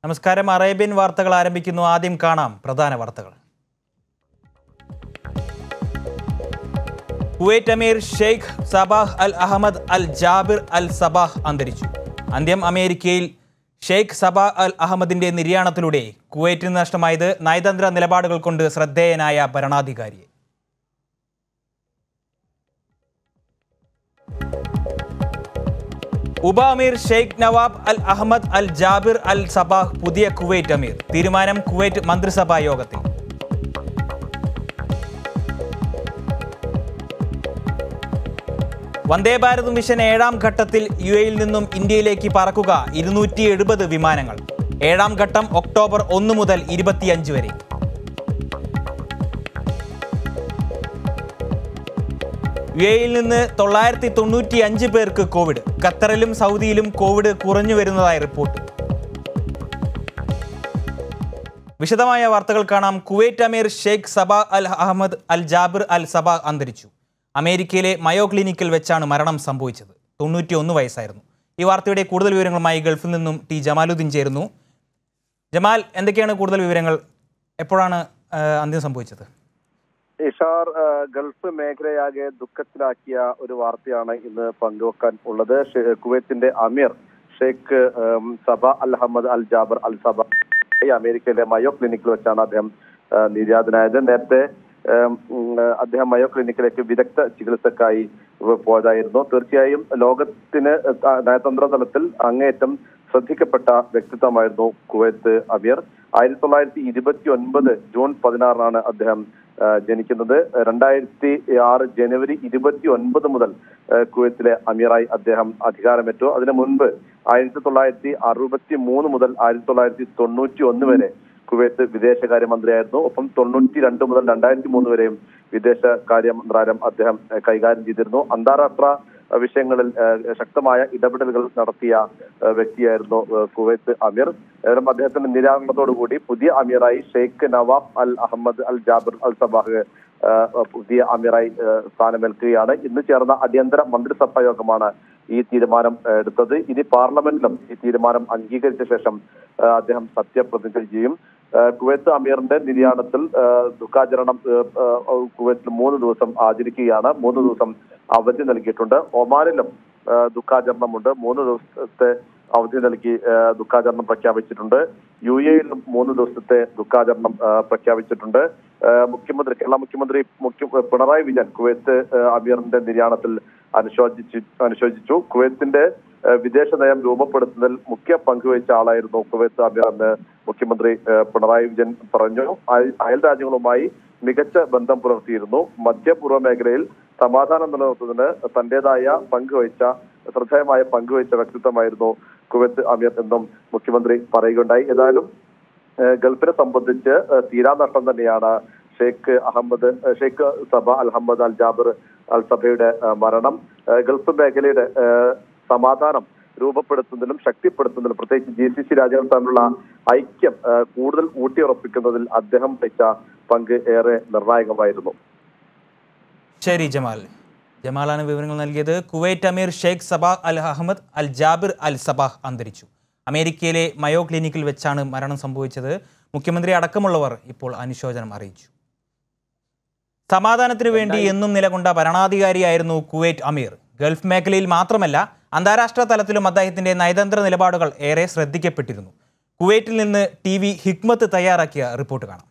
നമസ്കാരം അറേബ്യൻ വാർത്തകൾ ആരംഭിക്കുന്നു ആദ്യം കാണാം പ്രധാന വാർത്തകൾ കുവൈറ്റ് അമീർ ഷെയ്ഖ് സബാഹ് അൽ അഹമ്മദ് അൽ ജാബിർ അൽ സബാഹ് അന്തരിച്ചു അന്ത്യം അമേരിക്കയിൽ ഷെയ്ഖ് സബാഹ് അൽ അഹമ്മദിന്റെ നിര്യാണത്തിലൂടെ കുവൈറ്റിന് നഷ്ടമായത് നയതന്ത്ര നിലപാടുകൾ കൊണ്ട് ശ്രദ്ധേയനായ ഭരണാധികാരിയെ ഉപ അമീർ ഷെയ്ഖ് നവാബ് അൽ അഹമ്മദ് അൽ ജാബിർ അൽ സബാഹ് പുതിയ കുവൈറ്റ് അമീർ തീരുമാനം കുവൈറ്റ് മന്ത്രിസഭാ യോഗത്തിൽ വന്ദേ ഭാരത് മിഷൻ ഏഴാം ഘട്ടത്തിൽ യു എയിൽ നിന്നും ഇന്ത്യയിലേക്ക് പറക്കുക ഇരുന്നൂറ്റി എഴുപത് വിമാനങ്ങൾ ഏഴാം ഘട്ടം ഒക്ടോബർ ഒന്ന് മുതൽ ഇരുപത്തിയഞ്ച് വരെ യു എയിൽ നിന്ന് തൊള്ളായിരത്തി തൊണ്ണൂറ്റി അഞ്ച് പേർക്ക് കോവിഡ് ഖത്തറിലും സൗദിയിലും കോവിഡ് കുറഞ്ഞു വരുന്നതായി റിപ്പോർട്ട് വിശദമായ വാർത്തകൾ കാണാം കുവൈറ്റ് അമീർ ഷെയ്ഖ് സബ അൽ അഹമ്മദ് അൽ ജാബിർ അൽ സബ അന്തരിച്ചു അമേരിക്കയിലെ മയോ ക്ലിനിക്കിൽ വെച്ചാണ് മരണം സംഭവിച്ചത് തൊണ്ണൂറ്റി ഒന്ന് വയസ്സായിരുന്നു ഈ വാർത്തയുടെ കൂടുതൽ വിവരങ്ങളുമായി ഗൾഫിൽ നിന്നും ടി ജമാലുദ്ദീൻ ചേരുന്നു ജമാൽ എന്തൊക്കെയാണ് കൂടുതൽ വിവരങ്ങൾ എപ്പോഴാണ് ആ, അന്ത്യം സംഭവിച്ചത് ഇഷാർ ആ, ഗൾഫ് മേഖലയാകെ ദുഃഖത്തിലാക്കിയ ഒരു വാർത്തയാണ് ഇന്ന് പങ്കുവെക്കാൻ ഉള്ളത് ഷെ- കുവൈത്തിന്റെ അമീർ ഷെയ്ഖ് ഉം, സബ അൽ അഹമ്മദ് അൽ ജാബർ അൽ സബ ഈ അമേരിക്കയിലെ മയോ ക്ലിനിക്കിൽ വെച്ചാണ് അദ്ദേഹം ആ, നിര്യാതനായത് നേരത്തെ ഉം, ഉം, അദ്ദേഹം മയോ ക്ലിനിക്കിലേക്ക് വിദഗ്ധ ചികിത്സക്കായി പോയതായിരുന്നു തീർച്ചയായും ലോകത്തിന് ത- നയതന്ത്ര തലത്തിൽ അങ്ങേയറ്റം ശ്രദ്ധിക്കപ്പെട്ട വ്യക്തിത്വമായിരുന്നു കുവൈത്ത് അമീർ ആയിരത്തി തൊള്ളായിരത്തി ഇരുപത്തി ഒൻപത് ജൂൺ പതിനാറിനാണ് അദ്ദേഹം ആ, ജനിക്കുന്നത് രണ്ടായിരത്തി ആറ് ജനുവരി ഇരുപത്തി ഒൻപത് മുതൽ ആ, കുവൈത്തിലെ അമീറായി അദ്ദേഹം അധികാരമേറ്റു അതിനു മുൻപ് ആയിരത്തി തൊള്ളായിരത്തി അറുപത്തി മൂന്ന് മുതൽ ആയിരത്തി തൊള്ളായിരത്തി തൊണ്ണൂറ്റി ഒന്ന് വരെ കുവൈത്ത് വിദേശകാര്യമന്ത്രിയായിരുന്നു ഒപ്പം തൊണ്ണൂറ്റി രണ്ട് മുതൽ രണ്ടായിരത്തി മൂന്ന് വരെയും വിദേശകാര്യ മന്ത്രാലയം അദ്ദേഹം ആ, കൈകാര്യം ചെയ്തിരുന്നു അന്താരാഷ്ട്ര ആ, വിഷയങ്ങളിൽ ആ, ശക്തമായ ഇടപെടലുകൾ നടത്തിയ ആ, വ്യക്തിയായിരുന്നു ആ, കുവൈത്ത് അമീർ ഏതായാലും അദ്ദേഹത്തിന്റെ നിര്യാണത്തോടുകൂടി പുതിയ അമീറായി ഷെയ്ഖ് നവാബ് അൽ അഹമ്മദ് അൽ ജാബിർ അൽ സബാഹ് ആ, പുതിയ അമീറായി ആ, സ്ഥാനമേൽക്കുകയാണ് ഇന്ന് ചേർന്ന അടിയന്തര മന്ത്രിസഭാ യോഗമാണ് ഈ തീരുമാനം ആ, എടുത്തത് ഇനി പാർലമെന്റിലും ഈ തീരുമാനം അംഗീകരിച്ച ശേഷം ആ, അദ്ദേഹം സത്യപ്രതിജ്ഞ ചെയ്യും ആ, കുവൈത്ത് അമീറിന്റെ നിര്യാണത്തിൽ ആ, ദുഃഖാചരണം ആ, ആ, കുവൈത്തിൽ മൂന്ന് ദിവസം ആചരിക്കുകയാണ് മൂന്ന് ദിവസം അവധി നൽകിയിട്ടുണ്ട് ഒമാനിലും ആ, ദുഃഖാചരണമുണ്ട് മൂന്ന് ദിവസത്തെ അവധി നൽകി ആ, ദുഃഖാചരണം പ്രഖ്യാപിച്ചിട്ടുണ്ട് യു എയിലും മൂന്ന് ദിവസത്തെ ദുഃഖാചരണം ആ, പ്രഖ്യാപിച്ചിട്ടുണ്ട് ആ, മുഖ്യമന്ത്രി കേരള മുഖ്യമന്ത്രി മുഖ്യ പിണറായി വിജയൻ കുവൈത്ത് ആ, അമീറിന്റെ നിര്യാണത്തിൽ അനുശോചിച്ചു അനുശോചിച്ചു കുവൈത്തിന്റെ ആ, വിദേശ നയം രൂപപ്പെടുത്തുന്നതിൽ മുഖ്യ പങ്കുവഹിച്ച ആളായിരുന്നു കുവൈത്ത് അമീർ എന്ന് മുഖ്യമന്ത്രി ആ, പിണറായി വിജയൻ പറഞ്ഞു അയ- അയൽ രാജ്യങ്ങളുമായി മികച്ച ബന്ധം പുലർത്തിയിരുന്നു മധ്യപൂർവ്വ മേഖലയിൽ സമാധാനം നിലനിർത്തുന്നതിന് തന്റേതായ പങ്കുവഹിച്ച ശ്രദ്ധേയമായ പങ്കുവഹിച്ച വ്യക്തിത്വമായിരുന്നു കുവൈത്ത് അമീർ എന്നും മുഖ്യമന്ത്രി പറയുകയുണ്ടായി ഏതായാലും ഏഹ് ഗൾഫിനെ സംബന്ധിച്ച് ഏഹ് തീരാനഷ്ടം തന്നെയാണ് ഷെയ്ഖ് അഹമ്മദ് ഏഹ് ഷെയ്ഖ് സബ അൽ അഹമ്മദ് അൽ ജാബിർ അൽ സബയുടെ ഏഹ് മരണം ഏഹ് ഗൾഫ് മേഖലയുടെ ഏഹ് സമാധാനം രൂപപ്പെടുത്തുന്നതിലും ശക്തിപ്പെടുത്തുന്നതിലും പ്രത്യേകിച്ച് ജി സി സി രാജ്യങ്ങൾ തമ്മിലുള്ള ഐക്യം ഏഹ് കൂടുതൽ ഊട്ടിയുറപ്പിക്കുന്നതിൽ അദ്ദേഹം വഹിച്ച പങ്ക് ഏറെ നിർണായകമായിരുന്നു ശരി ജമാൽ ജമാലാണ് വിവരങ്ങൾ നൽകിയത് കുവൈറ്റ് അമീർ ഷെയ്ഖ് സബാഹ് അൽ അഹമ്മദ് അൽ ജാബിർ അൽ സബാഹ് അന്തരിച്ചു അമേരിക്കയിലെ മയോ ക്ലിനിക്കിൽ വെച്ചാണ് മരണം സംഭവിച്ചത് മുഖ്യമന്ത്രി അടക്കമുള്ളവർ ഇപ്പോൾ അനുശോചനം അറിയിച്ചു സമാധാനത്തിനു വേണ്ടി എന്നും നിലകൊണ്ട ഭരണാധികാരിയായിരുന്നു കുവൈറ്റ് അമീർ ഗൾഫ് മേഖലയിൽ മാത്രമല്ല അന്താരാഷ്ട്ര തലത്തിലും അദ്ദേഹത്തിന്റെ നയതന്ത്ര നിലപാടുകൾ ഏറെ ശ്രദ്ധിക്കപ്പെട്ടിരുന്നു കുവൈറ്റിൽ നിന്ന് ടി വി ഹിക്മത്ത് തയ്യാറാക്കിയ റിപ്പോർട്ട് കാണാം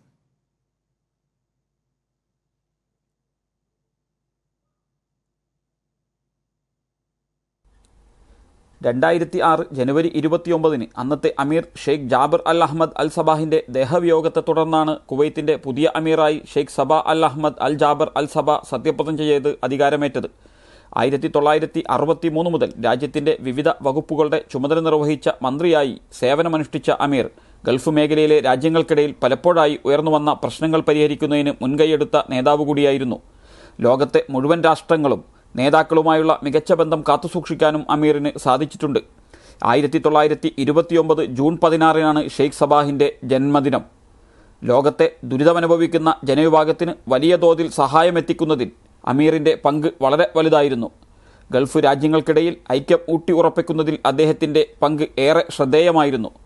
രണ്ടായിരത്തി ആറ് ജനുവരി ഇരുപത്തിയൊമ്പതിന് അന്നത്തെ അമീർ ഷെയ്ഖ് ജാബിർ അൽ അഹമ്മദ് അൽ സബാഹിന്റെ ദേഹവിയോഗത്തെ തുടർന്നാണ് കുവൈത്തിന്റെ പുതിയ അമീറായി ഷെയ്ഖ് സബ അൽ അഹമ്മദ് അൽ ജാബിർ അൽ സബ സത്യപ്രതിജ്ഞ ചെയ്ത് അധികാരമേറ്റത് ആയിരത്തി തൊള്ളായിരത്തി അറുപത്തി മൂന്ന് മുതൽ രാജ്യത്തിന്റെ വിവിധ വകുപ്പുകളുടെ ചുമതല നിർവഹിച്ച മന്ത്രിയായി സേവനമനുഷ്ഠിച്ച അമീർ ഗൾഫ് മേഖലയിലെ രാജ്യങ്ങൾക്കിടയിൽ പലപ്പോഴായി ഉയർന്നുവന്ന പ്രശ്നങ്ങൾ പരിഹരിക്കുന്നതിന് മുൻകൈയെടുത്ത നേതാവ് കൂടിയായിരുന്നു ലോകത്തെ മുഴുവൻ രാഷ്ട്രങ്ങളും നേതാക്കളുമായുള്ള മികച്ച ബന്ധം കാത്തുസൂക്ഷിക്കാനും അമീറിന് സാധിച്ചിട്ടുണ്ട് ആയിരത്തി തൊള്ളായിരത്തി ഇരുപത്തിയൊമ്പത് ജൂൺ പതിനാറിനാണ് ഷെയ്ഖ് സബാഹിന്റെ ജന്മദിനം ലോകത്തെ ദുരിതമനുഭവിക്കുന്ന ജനവിഭാഗത്തിന് വലിയ തോതിൽ സഹായമെത്തിക്കുന്നതിൽ അമീറിന്റെ പങ്ക് വളരെ വലുതായിരുന്നു ഗൾഫ് രാജ്യങ്ങൾക്കിടയിൽ ഐക്യം ഊട്ടി ഉറപ്പിക്കുന്നതിൽ അദ്ദേഹത്തിന്റെ പങ്ക് ഏറെ ശ്രദ്ധേയമായിരുന്നു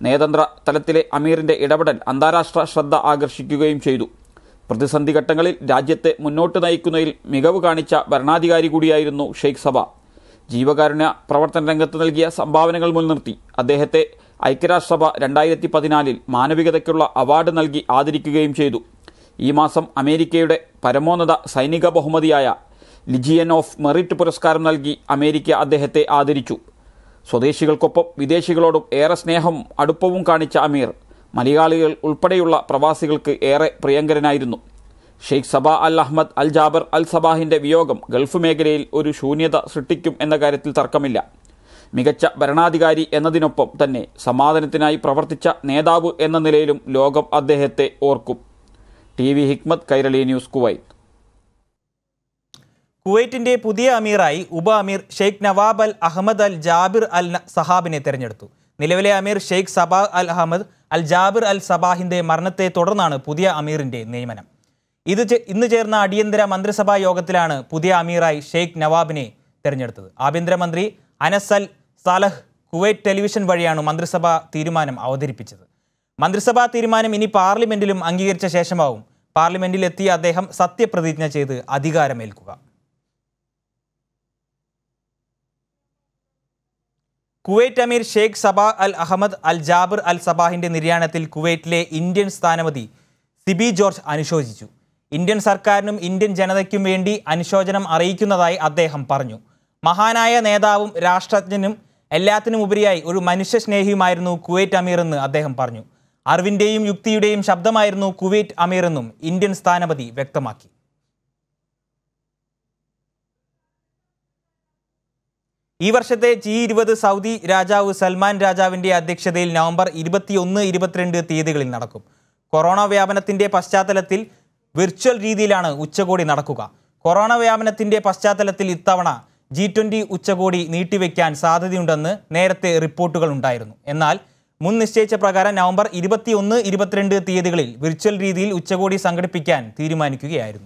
നയതന്ത്ര തലത്തിലെ അമീറിന്റെ ഇടപെടൽ അന്താരാഷ്ട്ര ശ്രദ്ധ ആകർഷിക്കുകയും ചെയ്തു പ്രതിസന്ധി ഘട്ടങ്ങളിൽ രാജ്യത്തെ മുന്നോട്ട് നയിക്കുന്നതിൽ മികവ് കാണിച്ച ഭരണാധികാരി കൂടിയായിരുന്നു ഷെയ്ഖ് സബ ജീവകാരുണ്യ പ്രവർത്തന രംഗത്ത് നൽകിയ സംഭാവനകൾ മുൻനിർത്തി അദ്ദേഹത്തെ ഐക്യരാഷ്ട്രസഭ രണ്ടായിരത്തി പതിനാലിൽ മാനവികതയ്ക്കുള്ള അവാർഡ് നൽകി ആദരിക്കുകയും ചെയ്തു ഈ മാസം അമേരിക്കയുടെ പരമോന്നത സൈനിക ബഹുമതിയായ ലിജിയൻ ഓഫ് മെറിറ്റ് പുരസ്കാരം നൽകി അമേരിക്ക അദ്ദേഹത്തെ ആദരിച്ചു സ്വദേശികൾക്കൊപ്പം വിദേശികളോടും ഏറെ സ്നേഹവും അടുപ്പവും കാണിച്ച അമീർ മലയാളികൾ ഉൾപ്പെടെയുള്ള പ്രവാസികൾക്ക് ഏറെ പ്രിയങ്കരനായിരുന്നു ഷെയ്ഖ് സബ അൽ അഹമ്മദ് അൽ ജാബർ അൽ സബാഹിന്റെ വിയോഗം ഗൾഫ് മേഖലയിൽ ഒരു ശൂന്യത സൃഷ്ടിക്കും എന്ന കാര്യത്തിൽ തർക്കമില്ല മികച്ച ഭരണാധികാരി എന്നതിനൊപ്പം തന്നെ സമാധാനത്തിനായി പ്രവർത്തിച്ച നേതാവ് എന്ന നിലയിലും ലോകം അദ്ദേഹത്തെ ഓർക്കും T V Hikmath Kairali news Kuwait കുവൈറ്റിന്റെ പുതിയ അമീറായി ഉപ അമീർ ഷെയ്ഖ് നവാബ് അൽ അഹമ്മദ് അൽ ജാബിർ അൽ ന- സഹാബിനെ തെരഞ്ഞെടുത്തു നിലവിലെ അമീർ ഷെയ്ഖ് സബാ അൽ അഹമ്മദ് അൽ ജാബിർ അൽ സബാഹിന്റെ മരണത്തെ തുടർന്നാണ് പുതിയ അമീറിന്റെ നിയമനം ഇത് ചെ- ഇന്ന് ചേർന്ന അടിയന്തര മന്ത്രിസഭാ യോഗത്തിലാണ് പുതിയ അമീറായി ഷെയ്ഖ് നവാബിനെ തെരഞ്ഞെടുത്തത് ആഭ്യന്തരമന്ത്രി Anas al Saleh Kuwait television വഴിയാണ് മന്ത്രിസഭാ തീരുമാനം അവതരിപ്പിച്ചത് മന്ത്രിസഭാ തീരുമാനം ഇനി പാർലമെന്റിലും അംഗീകരിച്ച ശേഷമാവും പാർലമെന്റിൽ എത്തിയ അദ്ദേഹം സത്യപ്രതിജ്ഞ ചെയ്ത് അധികാരമേൽക്കുക കുവൈറ്റ് അമീർ ഷെയ്ഖ് സബ അൽ അഹമ്മദ് അൽ ജാബിർ അൽ സബാഹിന്റെ നിര്യാണത്തിൽ കുവൈറ്റിലെ ഇന്ത്യൻ സ്ഥാനപതി സിബി ജോർജ് അനുശോചിച്ചു ഇന്ത്യൻ സർക്കാരിനും ഇന്ത്യൻ ജനതയ്ക്കും വേണ്ടി അനുശോചനം അറിയിക്കുന്നതായി അദ്ദേഹം പറഞ്ഞു മഹാനായ നേതാവും രാഷ്ട്രജ്ഞനും എല്ലാത്തിനും ഉപരിയായി ഒരു മനുഷ്യസ്നേഹിയുമായിരുന്നു കുവൈറ്റ് അമീർ എന്ന് അദ്ദേഹം പറഞ്ഞു അറിവിന്റെയും യുക്തിയുടെയും ശബ്ദമായിരുന്നു കുവൈറ്റ് അമീർ എന്നും ഇന്ത്യൻ സ്ഥാനപതി വ്യക്തമാക്കി ഈ വർഷത്തെ ജി ഇരുപത് സൗദി രാജാവ് സൽമാൻ രാജാവിന്റെ അധ്യക്ഷതയിൽ നവംബർ ഇരുപത്തിയൊന്ന് ഇരുപത്തിരണ്ട് തീയതികളിൽ നടക്കും കൊറോണ വ്യാപനത്തിന്റെ പശ്ചാത്തലത്തിൽ വിർച്വൽ രീതിയിലാണ് ഉച്ചകോടി നടക്കുക കൊറോണ വ്യാപനത്തിന്റെ പശ്ചാത്തലത്തിൽ ഇത്തവണ ജി ട്വന്റി ഉച്ചകോടി നീട്ടിവെക്കാൻ സാധ്യതയുണ്ടെന്ന് നേരത്തെ റിപ്പോർട്ടുകൾ ഉണ്ടായിരുന്നു എന്നാൽ മുൻ നിശ്ചയിച്ച പ്രകാരം നവംബർ ഇരുപത്തിയൊന്ന് ഇരുപത്തിരണ്ട് തീയതികളിൽ വിർച്വൽ രീതിയിൽ ഉച്ചകോടി സംഘടിപ്പിക്കാൻ തീരുമാനിക്കുകയായിരുന്നു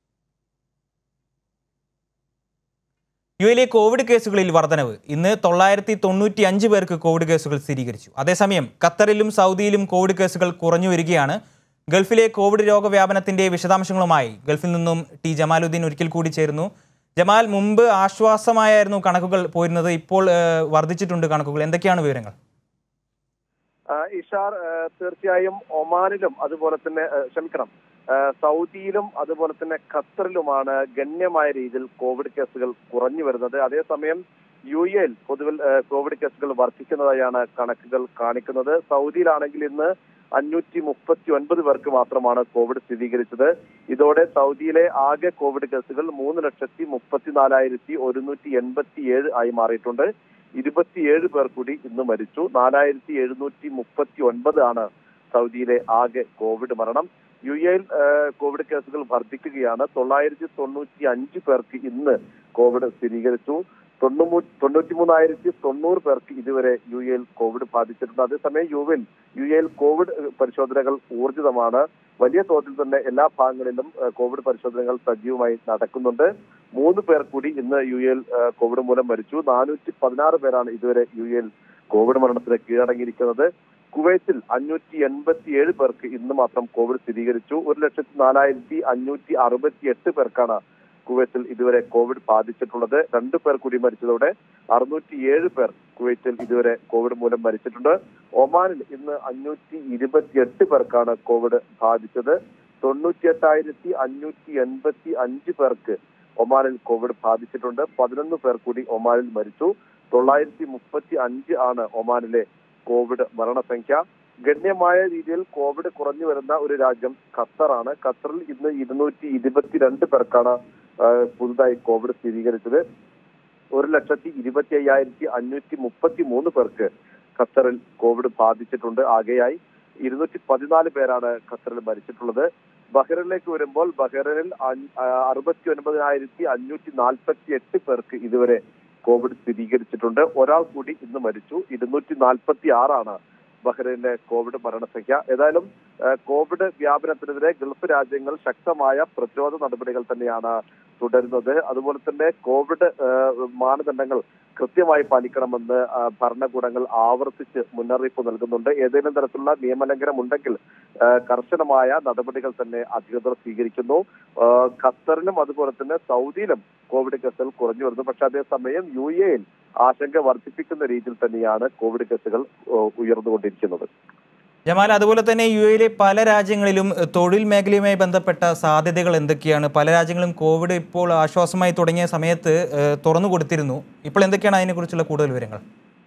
യു എയിലെ കോവിഡ് കേസുകളിൽ വർധനവ് ഇന്ന് തൊള്ളായിരത്തി തൊണ്ണൂറ്റി അഞ്ച് പേർക്ക് കോവിഡ് കേസുകൾ സ്ഥിരീകരിച്ചു അതേസമയം ഖത്തറിലും സൗദിയിലും കോവിഡ് കേസുകൾ കുറഞ്ഞു വരികയാണ് ഗൾഫിലെ കോവിഡ് രോഗവ്യാപനത്തിന്റെ വിശദാംശങ്ങളുമായി ഗൾഫിൽ നിന്നും ടി ജമാലുദ്ദീൻ ഒരിക്കൽ കൂടി ചേരുന്നു ജമാൽ മുമ്പ് ആശ്വാസമായിരുന്നു കണക്കുകൾ പോയിരുന്നത് ഇപ്പോൾ ഏഹ്, വർദ്ധിച്ചിട്ടുണ്ട് കണക്കുകൾ എന്തൊക്കെയാണ് വിവരങ്ങൾ ആ, ഇഷാർ ആ, തീർച്ചയായും ഒമാനിലും അതുപോലെ തന്നെ ആ, ക്ഷമിക്കണം ആ, സൗദിയിലും അതുപോലെ തന്നെ ഖത്തറിലുമാണ് ഗണ്യമായ രീതിയിൽ കോവിഡ് കേസുകൾ കുറഞ്ഞു വരുന്നത് അതേസമയം യു എയിൽ പൊതുവിൽ ആ, കോവിഡ് കേസുകൾ വർദ്ധിക്കുന്നതായാണ് കണക്കുകൾ കാണിക്കുന്നത് സൗദിയിലാണെങ്കിൽ ഇന്ന് അഞ്ഞൂറ്റി മുപ്പത്തി ഒൻപത് പേർക്ക് മാത്രമാണ് കോവിഡ് സ്ഥിരീകരിച്ചത് ഇതോടെ സൗദിയിലെ ആകെ കോവിഡ് കേസുകൾ മൂന്ന് ലക്ഷത്തി മുപ്പത്തിനാലായിരത്തി ഒരുന്നൂറ്റി എൺപത്തി ഏഴ് ആയി മാറിയിട്ടുണ്ട് ഇരുപത്തിയേഴ് പേർ കൂടി ഇന്ന് മരിച്ചു നാലായിരത്തി എഴുന്നൂറ്റി മുപ്പത്തി ഒൻപത് ആണ് സൗദിയിലെ ആകെ കോവിഡ് മരണം യു എയിൽ ഏഹ്, കോവിഡ് കേസുകൾ വർദ്ധിക്കുകയാണ് തൊള്ളായിരത്തി തൊണ്ണൂറ്റി അഞ്ച് പേർക്ക് ഇന്ന് കോവിഡ് സ്ഥിരീകരിച്ചു തൊണ്ണൂമൂ തൊണ്ണൂറ്റി മൂന്നായിരത്തി തൊണ്ണൂറ് പേർക്ക് ഇതുവരെ യു എയിൽ കോവിഡ് ബാധിച്ചിട്ടുണ്ട് അതേസമയം യു എൽ യു എയിൽ കോവിഡ് ഏഹ്, പരിശോധനകൾ ഊർജിതമാണ് വലിയ തോതിൽ തന്നെ എല്ലാ ഭാഗങ്ങളിലും ഏഹ്, കോവിഡ് പരിശോധനകൾ സജീവമായി നടക്കുന്നുണ്ട് മൂന്ന് പേർ കൂടി ഇന്ന് യു എൽ ഏഹ്, കോവിഡ് മൂലം മരിച്ചു നാനൂറ്റി പതിനാറ് പേരാണ് ഇതുവരെ യു എൽ കോവിഡ് മരണത്തിന് കീഴടങ്ങിയിരിക്കുന്നത് കുവൈത്തിൽ അഞ്ഞൂറ്റി എൺപത്തി ഏഴ് പേർക്ക് ഇന്ന് മാത്രം കോവിഡ് സ്ഥിരീകരിച്ചു ഒരു ലക്ഷത്തി നാലായിരത്തി അഞ്ഞൂറ്റി അറുപത്തി എട്ട് പേർക്കാണ് കുവൈത്തിൽ ഇതുവരെ കോവിഡ് ബാധിച്ചിട്ടുള്ളത് രണ്ടു പേർ കൂടി മരിച്ചതോടെ അറുന്നൂറ്റി ഏഴ് പേർ കുവൈത്തിൽ ഇതുവരെ കോവിഡ് മൂലം മരിച്ചിട്ടുണ്ട് ഒമാനിൽ ഇന്ന് അഞ്ഞൂറ്റി ഇരുപത്തിയെട്ട് പേർക്കാണ് കോവിഡ് ബാധിച്ചത് തൊണ്ണൂറ്റി എട്ടായിരത്തി അഞ്ഞൂറ്റി എൺപത്തി അഞ്ച് പേർക്ക് ഒമാനിൽ കോവിഡ് ബാധിച്ചിട്ടുണ്ട് പതിനൊന്ന് പേർ കൂടി ഒമാനിൽ മരിച്ചു തൊള്ളായിരത്തി മുപ്പത്തി അഞ്ച് ആണ് ഒമാനിലെ കോവിഡ് മരണസംഖ്യ ഗണ്യമായ രീതിയിൽ കോവിഡ് കുറഞ്ഞു വരുന്ന ഒരു രാജ്യം ഖത്തറാണ് ഖത്തറിൽ ഇന്ന് ഇരുന്നൂറ്റി ഇരുപത്തിരണ്ട് പേർക്കാണ് ആ, പുതുതായി കോവിഡ് സ്ഥിരീകരിച്ചത് ഒരു ലക്ഷത്തി ഇരുപത്തി അയ്യായിരത്തി അഞ്ഞൂറ്റി മുപ്പത്തി മൂന്ന് പേർക്ക് ഖത്തറിൽ കോവിഡ് ബാധിച്ചിട്ടുണ്ട് ആകെയായി ഇരുന്നൂറ്റി പതിനാല് പേരാണ് ഖത്തറിൽ മരിച്ചിട്ടുള്ളത് ബഹ്റിനിലേക്ക് വരുമ്പോൾ ബഹ്റിനിൽ അറുപത്തി ഒൻപതിനായിരത്തി അഞ്ഞൂറ്റി നാൽപ്പത്തി എട്ട് പേർക്ക് ഇതുവരെ കോവിഡ് സ്ഥിരീകരിച്ചിട്ടുണ്ട് ഒരാൾ കൂടി ഇന്ന് മരിച്ചു ഇരുന്നൂറ്റി നാൽപ്പത്തി ആറാണ് ബഹ്റൈനിലെ കോവിഡ് മരണസംഖ്യ ഏതായാലും ആ, കോവിഡ് വ്യാപനത്തിനെതിരെ ഗൾഫ് രാജ്യങ്ങൾ ശക്തമായ പ്രതിരോധ നടപടികൾ തന്നെയാണ് തുടരുന്നത് അതുപോലെ തന്നെ കോവിഡ് ആ, മാനദണ്ഡങ്ങൾ കൃത്യമായി പാലിക്കണമെന്ന് ആ, ഭരണകൂടങ്ങൾ ആവർത്തിച്ച് മുന്നറിയിപ്പ് നൽകുന്നുണ്ട് ഏതെങ്കിലും തരത്തിലുള്ള നിയമലംഘനം ഉണ്ടെങ്കിൽ ആ, കർശനമായ നടപടികൾ തന്നെ അധികൃതർ സ്വീകരിക്കുന്നു ആ, ഖത്തറിലും അതുപോലെ തന്നെ സൗദിയിലും കോവിഡ് കേസുകൾ കുറഞ്ഞു വരുന്നു പക്ഷെ അതേസമയം യു എയിൽ ആശങ്ക വർദ്ധിപ്പിക്കുന്ന രീതിയിൽ തന്നെയാണ് കോവിഡ് കേസുകൾ ആ, ഉയർന്നുകൊണ്ടിരിക്കുന്നത് ജമാൽ അതുപോലെ തന്നെ യു എയിലെ പല രാജ്യങ്ങളിലും എഹ്, തൊഴിൽ മേഖലയുമായി ബന്ധപ്പെട്ട സാധ്യതകൾ എന്തൊക്കെയാണ് പല രാജ്യങ്ങളും കോവിഡ് ഇപ്പോൾ ആശ്വാസമായി തുടങ്ങിയ സമയത്ത് എഹ്, തുറന്നു കൊടുത്തിരുന്നു ഇപ്പോൾ എന്തൊക്കെയാണ് അതിനെക്കുറിച്ചുള്ള കൂടുതൽ വിവരങ്ങൾ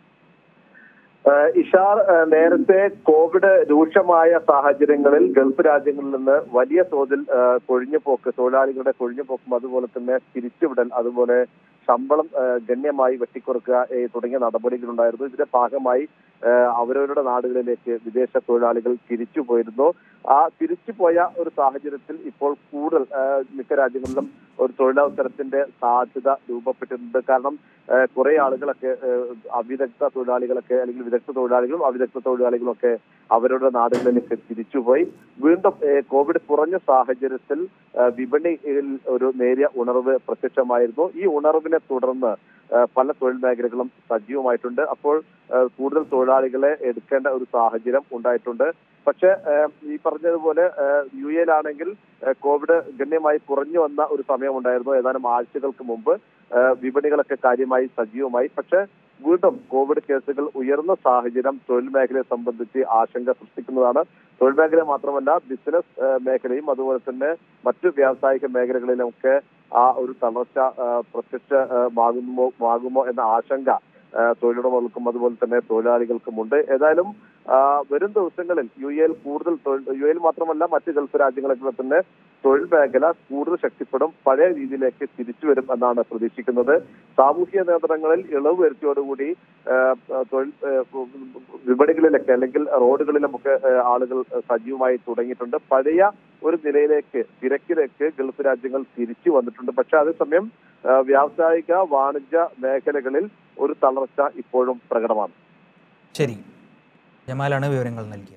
ഏഹ് ഇഷാർ ഏഹ് നേരത്തെ കോവിഡ് രൂക്ഷമായ സാഹചര്യങ്ങളിൽ ഗൾഫ് രാജ്യങ്ങളിൽ നിന്ന് വലിയ തോതിൽ ഏഹ് കൊഴിഞ്ഞുപോക്ക് തൊഴിലാളികളുടെ കൊഴിഞ്ഞുപോക്കും അതുപോലെ തന്നെ പിരിച്ചുവിടൽ അതുപോലെ ശമ്പളം ഏഹ് ഗണ്യമായി വെട്ടിക്കുറക്കുക ഏഹ് തുടങ്ങിയ നടപടികളുണ്ടായിരുന്നു ഇതിന്റെ ഭാഗമായി ഏഹ് അവരവരുടെ നാടുകളിലേക്ക് വിദേശ തൊഴിലാളികൾ തിരിച്ചു പോയിരുന്നു ആ തിരിച്ചുപോയ ഒരു സാഹചര്യത്തിൽ ഇപ്പോൾ കൂടുതൽ ഏഹ് മിക്ക രാജ്യങ്ങളിലും ഒരു തൊഴിലവസരത്തിന്റെ സാധ്യത രൂപപ്പെട്ടിട്ടുണ്ട് കാരണം ഏഹ് കുറെ ആളുകളൊക്കെ ഏഹ് അവിദഗ്ധ തൊഴിലാളികളൊക്കെ അല്ലെങ്കിൽ വിദഗ്ധ തൊഴിലാളികളും അവിദഗ്ധ തൊഴിലാളികളും ഒക്കെ അവരുടെ നാടുകളിലേക്ക് തിരിച്ചുപോയി വീണ്ടും ഏഹ് കോവിഡ് കുറഞ്ഞ സാഹചര്യത്തിൽ ഏഹ് വിപണിയിൽ ഒരു നേരിയ ഉണർവ് പ്രത്യക്ഷമായിരുന്നു ഈ ഉണർവിനെ തുടർന്ന് ഏഹ് പല തൊഴിൽ മേഖലകളും സജീവമായിട്ടുണ്ട് അപ്പോൾ ഏഹ് കൂടുതൽ തൊഴിലാളികളെ എടുക്കേണ്ട ഒരു സാഹചര്യം ഉണ്ടായിട്ടുണ്ട് പക്ഷേ ഏഹ് ഈ പറഞ്ഞതുപോലെ ഏഹ് യു എയിലാണെങ്കിൽ ഏഹ് കോവിഡ് ഗണ്യമായി കുറഞ്ഞു വന്ന ഒരു സമയമുണ്ടായിരുന്നു ഏതാനും ആഴ്ചകൾക്ക് മുമ്പ് ഏഹ് വിപണികളൊക്കെ കാര്യമായി സജീവമായി പക്ഷേ വീണ്ടും കോവിഡ് കേസുകൾ ഉയർന്ന സാഹചര്യം തൊഴിൽ മേഖലയെ സംബന്ധിച്ച് ആശങ്ക സൃഷ്ടിക്കുന്നതാണ് തൊഴിൽ മേഖല മാത്രമല്ല ബിസിനസ് ഏഹ് മേഖലയും അതുപോലെ തന്നെ മറ്റു വ്യാവസായിക മേഖലകളിലുമൊക്കെ ആ ഒരു തളർച്ച ഏഹ് പ്രത്യക്ഷമാകുമോ ആകുമോ എന്ന ആശങ്ക ഏഹ് തൊഴിലുടമകൾക്കും അതുപോലെ തന്നെ തൊഴിലാളികൾക്കുമുണ്ട് ഏതായാലും ആ, വരും ദിവസങ്ങളിൽ യു എയിൽ കൂടുതൽ തൊഴിൽ യു എയിൽ മാത്രമല്ല മറ്റ് ഗൾഫ് രാജ്യങ്ങളിലൊക്കെ തന്നെ തൊഴിൽ മേഖല കൂടുതൽ ശക്തിപ്പെടും പഴയ രീതിയിലേക്ക് തിരിച്ചു വരും എന്നാണ് പ്രതീക്ഷിക്കുന്നത് സാമൂഹിക നിയന്ത്രണങ്ങളിൽ ഇളവ് വരുത്തിയോടുകൂടി ആ, തൊഴിൽ ആ, വിപണികളിലൊക്കെ അല്ലെങ്കിൽ റോഡുകളിലുമൊക്കെ ആ, ആളുകൾ സജീവമായി തുടങ്ങിയിട്ടുണ്ട് പഴയ ഒരു നിലയിലേക്ക് തിരക്കിലേക്ക് ഗൾഫ് രാജ്യങ്ങൾ തിരിച്ചു വന്നിട്ടുണ്ട് പക്ഷെ അതേസമയം ആ, വ്യാവസായിക വാണിജ്യ മേഖലകളിൽ ഒരു തളർച്ച ഇപ്പോഴും പ്രകടമാണ് ശരി ജമാലാണ് വിവരങ്ങൾ നൽകിയത്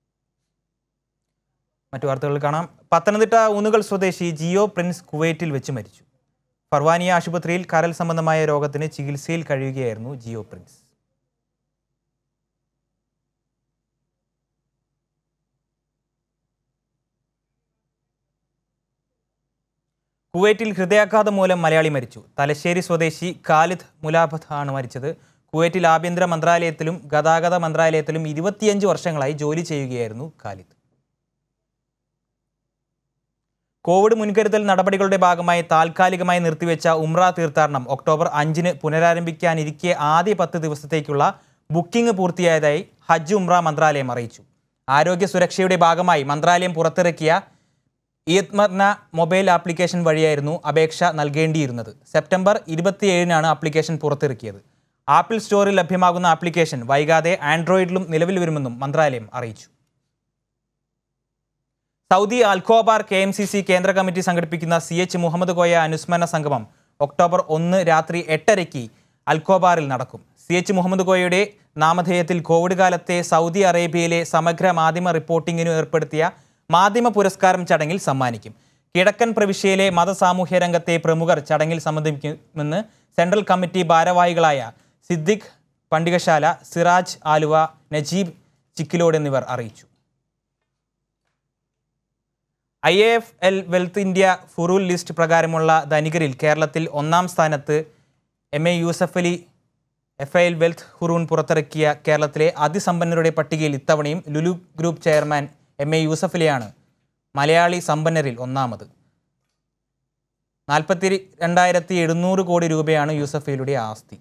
മറ്റു വാർത്തകൾ കാണാം പത്തനംതിട്ട ഊന്നുകൾ സ്വദേശി ജിയോ പ്രിൻസ് കുവൈറ്റിൽ വെച്ച് മരിച്ചു ഫർവാനിയ ആശുപത്രിയിൽ കരൽ സംബന്ധമായ രോഗത്തിന് ചികിത്സയിൽ കഴിയുകയായിരുന്നു ജിയോ പ്രിൻസ് കുവൈറ്റിൽ ഹൃദയാഘാതം മൂലം മലയാളി മരിച്ചു തലശ്ശേരി സ്വദേശി ഖാലിദ് മുലാബത്ത് ആണ് മരിച്ചത് കുവൈറ്റിൽ ആഭ്യന്തര മന്ത്രാലയത്തിലും ഗതാഗത മന്ത്രാലയത്തിലും ഇരുപത്തിയഞ്ച് വർഷങ്ങളായി ജോലി ചെയ്യുകയായിരുന്നു ഖാലിദ് കോവിഡ് മുൻകരുതൽ നടപടികളുടെ ഭാഗമായി താൽക്കാലികമായി നിർത്തിവെച്ച ഉംറ തീർത്ഥാടനം ഒക്ടോബർ അഞ്ചിന് പുനരാരംഭിക്കാനിരിക്കെ ആദ്യ പത്ത് ദിവസത്തേക്കുള്ള ബുക്കിംഗ് പൂർത്തിയായതായി ഹജ്ജ് ഉംറ മന്ത്രാലയം അറിയിച്ചു ആരോഗ്യ സുരക്ഷയുടെ ഭാഗമായി മന്ത്രാലയം പുറത്തിറക്കിയ ഇയത്മർന മൊബൈൽ ആപ്ലിക്കേഷൻ വഴിയായിരുന്നു അപേക്ഷ നൽകേണ്ടിയിരുന്നത് സെപ്റ്റംബർ ഇരുപത്തിയേഴിനാണ് ആപ്ലിക്കേഷൻ പുറത്തിറക്കിയത് ആപ്പിൾ സ്റ്റോറിൽ ലഭ്യമാകുന്ന ആപ്ലിക്കേഷൻ വൈകാതെ ആൻഡ്രോയിഡിലും നിലവിൽ വരുമെന്നും മന്ത്രാലയം അറിയിച്ചു Saudi Al Khobar K M C C കേന്ദ്ര കമ്മിറ്റി സംഘടിപ്പിക്കുന്ന സി എച്ച് മുഹമ്മദ് കോയ അനുസ്മരണ സംഗമം ഒക്ടോബർ ഒന്ന് രാത്രി എട്ടരയ്ക്ക് അൽഖോബാറിൽ നടക്കും സി എച്ച് മുഹമ്മദ് കോയയുടെ നാമധേയത്തിൽ കോവിഡ് കാലത്തെ സൗദി അറേബ്യയിലെ സമഗ്ര മാധ്യമ റിപ്പോർട്ടിങ്ങിനു ഏർപ്പെടുത്തിയ മാധ്യമ പുരസ്കാരം ചടങ്ങിൽ സമ്മാനിക്കും കിഴക്കൻ പ്രവിശ്യയിലെ മതസാമൂഹ്യ രംഗത്തെ പ്രമുഖർ ചടങ്ങിൽ സംബന്ധിക്കുമെന്ന് സെൻട്രൽ കമ്മിറ്റി ഭാരവാഹികളായ സിദ്ദിഖ് പണ്ടികശാല സിറാജ് ആലുവ നജീബ് ചിക്കിലോട് എന്നിവർ അറിയിച്ചു I A F L wealth India ഫുറൂൽ ലിസ്റ്റ് പ്രകാരമുള്ള ധനികരിൽ കേരളത്തിൽ ഒന്നാം സ്ഥാനത്ത് M A Yusuff Ali F I L wealth Hurun പുറത്തിറക്കിയ കേരളത്തിലെ അതിസമ്പന്നരുടെ പട്ടികയിൽ ഇത്തവണയും Lulu group chairman M A Yusuff അലിയാണ് മലയാളി സമ്പന്നരിൽ ഒന്നാമത് നാൽപ്പത്തി രണ്ടായിരത്തി എഴുന്നൂറ് കോടി രൂപയാണ് യൂസഫ് അലിയുടെ ആസ്തി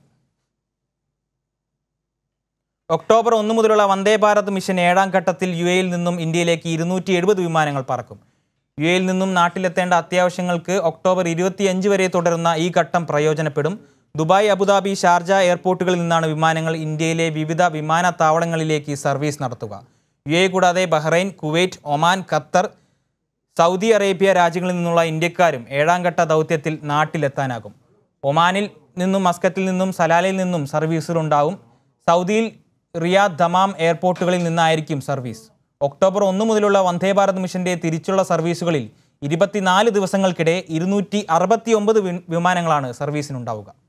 ഒക്ടോബർ ഒന്ന് മുതലുള്ള വന്ദേ ഭാരത് മിഷൻ ഏഴാം ഘട്ടത്തിൽ യു എയിൽ നിന്നും ഇന്ത്യയിലേക്ക് ഇരുന്നൂറ്റി എഴുപത് വിമാനങ്ങൾ പറക്കും യു എയിൽ നിന്നും നാട്ടിലെത്തേണ്ട അത്യാവശ്യങ്ങൾക്ക് ഒക്ടോബർ ഇരുപത്തിയഞ്ച് വരെ തുടരുന്ന ഈ ഘട്ടം പ്രയോജനപ്പെടും ദുബായ് അബുദാബി ഷാർജ എയർപോർട്ടുകളിൽ നിന്നാണ് വിമാനങ്ങൾ ഇന്ത്യയിലെ വിവിധ വിമാനത്താവളങ്ങളിലേക്ക് സർവീസ് നടത്തുക യു എ കൂടാതെ Bahrain Kuwait Oman Qatar Saudi Arabia രാജ്യങ്ങളിൽ നിന്നുള്ള ഇന്ത്യക്കാരും ഏഴാം ഘട്ട ദൗത്യത്തിൽ നാട്ടിലെത്താനാകും ഒമാനിൽ നിന്നും മസ്കറ്റിൽ നിന്നും സലാലയിൽ നിന്നും സർവീസുകളുണ്ടാവും സൗദിയിൽ റിയാദ് ദമാം എയർപോർട്ടുകളിൽ നിന്നായിരിക്കും സർവീസ് ഒക്ടോബർ ഒന്ന് മുതലുള്ള വന്ദേ ഭാരത് മിഷന്റെ തിരിച്ചുള്ള സർവീസുകളിൽ ഇരുപത്തിനാല് ദിവസങ്ങൾക്കിടെ ഇരുന്നൂറ്റി അറുപത്തി ഒമ്പത് വിമാനങ്ങളാണ് സർവീസിനുണ്ടാവുക